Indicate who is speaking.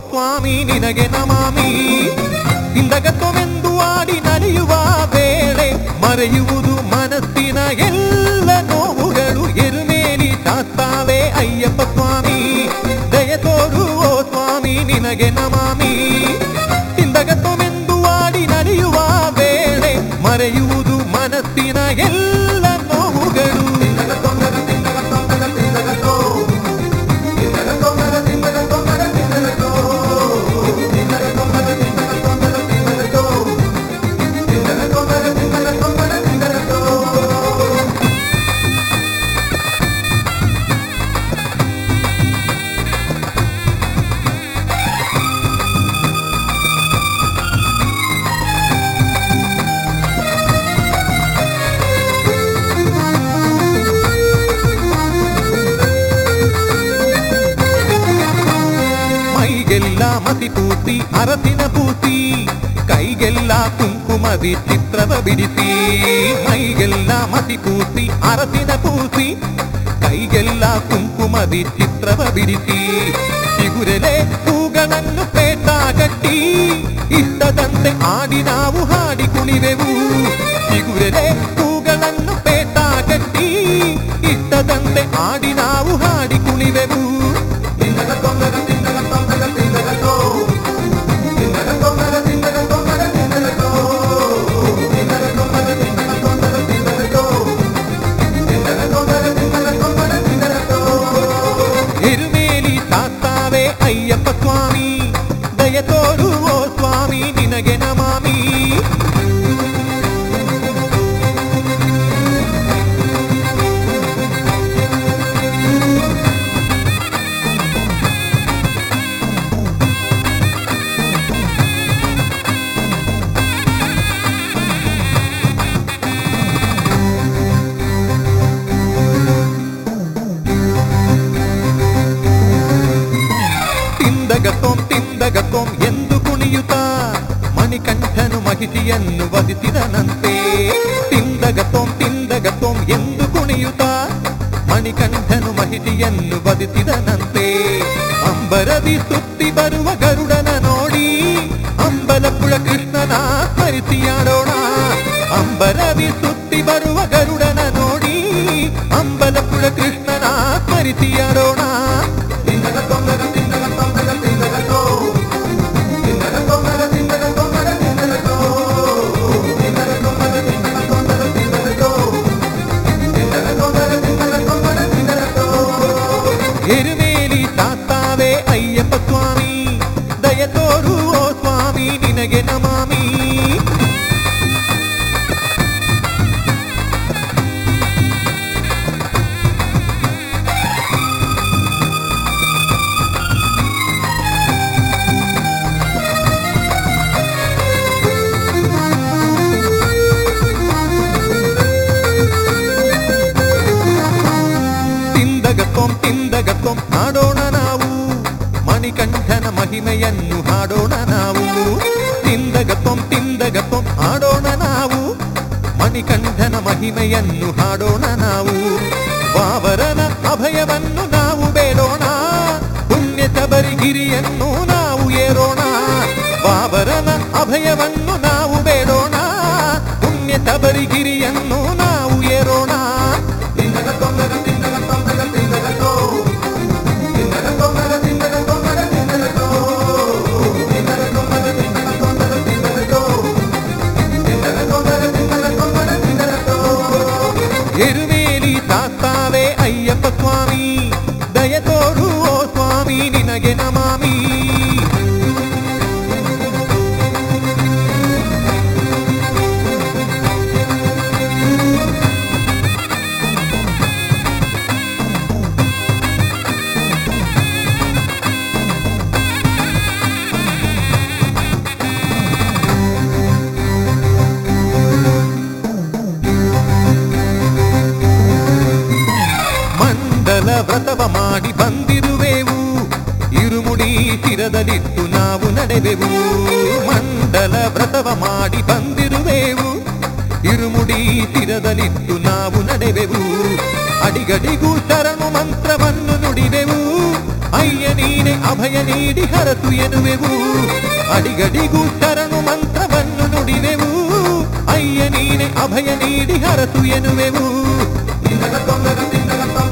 Speaker 1: ಸ್ವಾಮಿ ನಿನಗೆ ನಮಾಮಿ ಇಂದಗತ್ವವೆಂದು ಆಡಿ ನಲಿಯುವ ವೇಳೆ ಮರೆಯುವುದು ಮನಸ್ಸಿನ ಎಲ್ಲ ನೋವುಗಳು ಎರುಮೇಲಿ ಶಾಸ್ತಾವೇ ಅಯ್ಯಪ್ಪ ಸ್ವಾಮಿ ದಯ ತೋರು ಓ ಸ್ವಾಮಿ ನಿನಗೆ ನಮಾಮಿ ಇಂದಗತ್ವವೆಂದು ಆಡಿ ನಲಿಯುವ ವೇಳೆ ಮರೆಯುವುದು ಮನಸ್ಸಿನ ಎಲ್ಲ ನೋವುಗಳು ಮೈಗೆಲ್ಲ ಮಸಿ ಪೂಸಿ ಅರಸಿನ ಪೂಸಿ ಕೈಗೆಲ್ಲ ಕುಂಕುಮದಿ ಚಿತ್ರವ ಬಿಡಿಸಿ ಮೈಗೆಲ್ಲ ಮಸಿ ಪೂಸಿ ಅರಸಿನ ಪೂಸಿ ಕೈಗೆಲ್ಲ ಕುಂಕುಮದಿ ಚಿತ್ರವ ಬಿಡಿಸಿ ಚಿಗುರೆಲೆ ಹೂಗಳನ್ನು ಪೇಟ ಕಟ್ಟಿ ಇಷ್ಟದಂತೆ ಆಡಿ ನಾವು ಹಾಡಿ ಕುಣಿವೆವು ಚಿಗುರೆಲೆ ಹೂಗಳನ್ನು ಪೇಟ ಕಟ್ಟಿ ಇಷ್ಟದಂತೆ ಆಡಿ ನಾವು ಹಾಡಿ ಕುಣಿವೆವು ಎರುಮೇಲಿ ಶಾಸ್ತಾವೇ ಅಯ್ಯಪ್ಪ ಸ್ವಾಮಿ ದಯ ತೋರು ಓ ಸ್ವಾಮಿ ನಿನಗೆ ನಮಾಮಿ ತಿಂದಗತೋಂ ತಿಂದಗತೋಂ ಎಂದು ಕುಣಿಯುತ್ತ ಮಣಿಕಂಠನು ಮಹಿಷಿಯನ್ನು ವಧಿಸಿದನಂತೆ ತಿಂದಗತೋಂ ತಿಂದಗತೋಂ ಎಂದು ಕುಣಿಯುತ್ತ ಮಣಿಕಂಠನು ಮಹಿಷಿಯನ್ನು ವಧಿಸಿದನಂತೆ ಅಂಬರದಿ ಸುತ್ತಿ ಬರುವ ಗರುಡನ ನೋಡಿ ಅಂಬಲಪುಳ ಕೃಷ್ಣನ ಸ್ಮರಿಸಿಯಾಡೋಣ ಅಂಬರದಿ ಸುತ್ತಿ ಬರುವ ಗರುಡನ ನೋಡಿ ಅಂಬಲಪುಳ ಕೃಷ್ಣನ ಸ್ಮರಿಸಿಯಾಡೋಣ ಎರುಮೇಲಿ ಶಾಸ್ತಾವೇ ಅಯ್ಯಪ್ಪ ಸ್ವಾಮಿ ದಯ ತೋರು ಓ ಸ್ವಾಮಿ ನಿನಗೆ ನಮಾಮಿ ತಿಂದಗತ್ತೊಂ ತಿಂದಗತ್ತೊಂ ಹಾಡೋಣ ನಾವು ಮಣಿಕಂಠನ ಮಹಿಮೆಯನ್ನು ಹಾಡೋಣ ನಾವು ತಿಂದಗತ್ತೊಂ ತಿಂದಗತ್ತೊಂ ಹಾಡೋಣ ನಾವು ಮಣಿಕಂಠನ ಮಹಿಮೆಯನ್ನು ಹಾಡೋಣ ನಾವು ವಾವರನ ಅಭಯವನ್ನು ನಾವು ಬೇಡೋಣ ಪುಣ್ಯ ಶಬರಿಗಿರಿಯನ್ನು ನಾವು ಏರೋಣ ವಾವರನ ಅಭಯವನ್ನು ನಾವು ಬೇಡೋಣ ಪುಣ್ಯ ಶಬರಿಗಿರಿಯನ್ನು ನಾವು ಏರೋಣ ಎರುಮೇಲಿ ಶಾಸ್ತಾವೇ ಅಯ್ಯಪ್ಪ ಸ್ವಾಮಿ ದಯ ತೋರು ಓ ಸ್ವಾಮಿ ನಿನಗೆ ನಮಾಮಿ ಮಂಡಲ ವ್ರತವ ಮಾಡಿ ಬಂದಿರುವೆವು ಇರುಮುಡಿ ಶಿರದಲ್ಲಿಟ್ಟು ನಾವು ನಡೆವೆವು ಮಂಡಲ ವ್ರತವ ಮಾಡಿ ಬಂದಿರುವೆವು ಇರುಮುಡಿ ಶಿರದಲ್ಲಿಟ್ಟು ನಾವು ನಡೆವೆವು ಅಡಿಗಡಿಗೂ ಶರಣು ಮಂತ್ರವನ್ನು ನುಡಿವೆವು ಅಯ್ಯ ನೀನೆ ಅಭಯ ನೀಡಿ ಹರಸು ಎನ್ನುವೆವು ಅಡಿಗಡಿಗೂ ಶರಣು ಮಂತ್ರವನ್ನು ನುಡಿವೆವು ಅಯ್ಯ ನೀನೆ ಅಭಯ ನೀಡಿ ಹರಸು ಎನ್ನುವೆವು ನಿನ್ನಗ ತೊಂದಗ ನಿನ್ನಗ ತೊಂದಗ